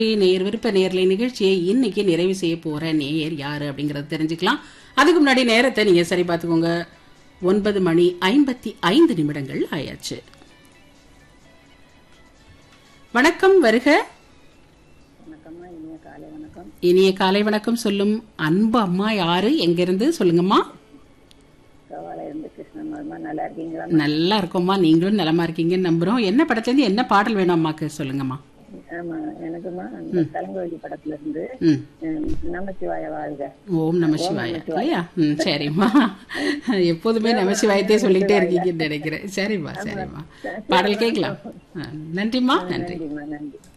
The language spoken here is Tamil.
நேயர் விருப்ப நேர்லை நிகழ்ச்சியை இன்னைக்கு நிறைவு செய்ய போற நேயர் யாரு அப்படிங்கறத தெரிஞ்சுக்கலாம் அதுக்கு முன்னாடி நேரத்தை நீங்க சரி பார்த்துக்கோங்க ஒன்பது மணி ஐம்பத்தி ஐந்து நிமிடங்கள் ஆயாச்சு வணக்கம் வருக வணக்கம்மா இனிய காலை வணக்கம் இனிய காலை வணக்கம் சொல்லும் அன்பு அம்மா யாரு எங்கிருந்து சொல்லுங்கம்மா கவாலை இருந்து கிருஷ்ணன் மருமா நல்லா இருக்கீங்களா நல்லா இருக்கோம்மா நீங்களும் நலமா இருக்கீங்கன்னு நம்புறோம் என்ன படத்துல இருந்து என்ன பாடல் வேணும் அம்மாக்கு சொல்லுங்கம்மா ஆமா எனக்குமா அந்த தலங்கோழி படத்துல இருந்து ம் ம், நமச்சிவாய வாழ்க ஓம் நம சிவாயா இல்லையா ம் சரிம்மா எப்போதுமே நம சிவாயத்தே சொல்லிக்கிட்டே இருக்கீங்கன்னு நினைக்கிறேன் சரிம்மா சரிம்மா பாடல் கேட்கலாம் ஆ, நன்றிம்மா நன்றி நன்றிம்மா நன்றி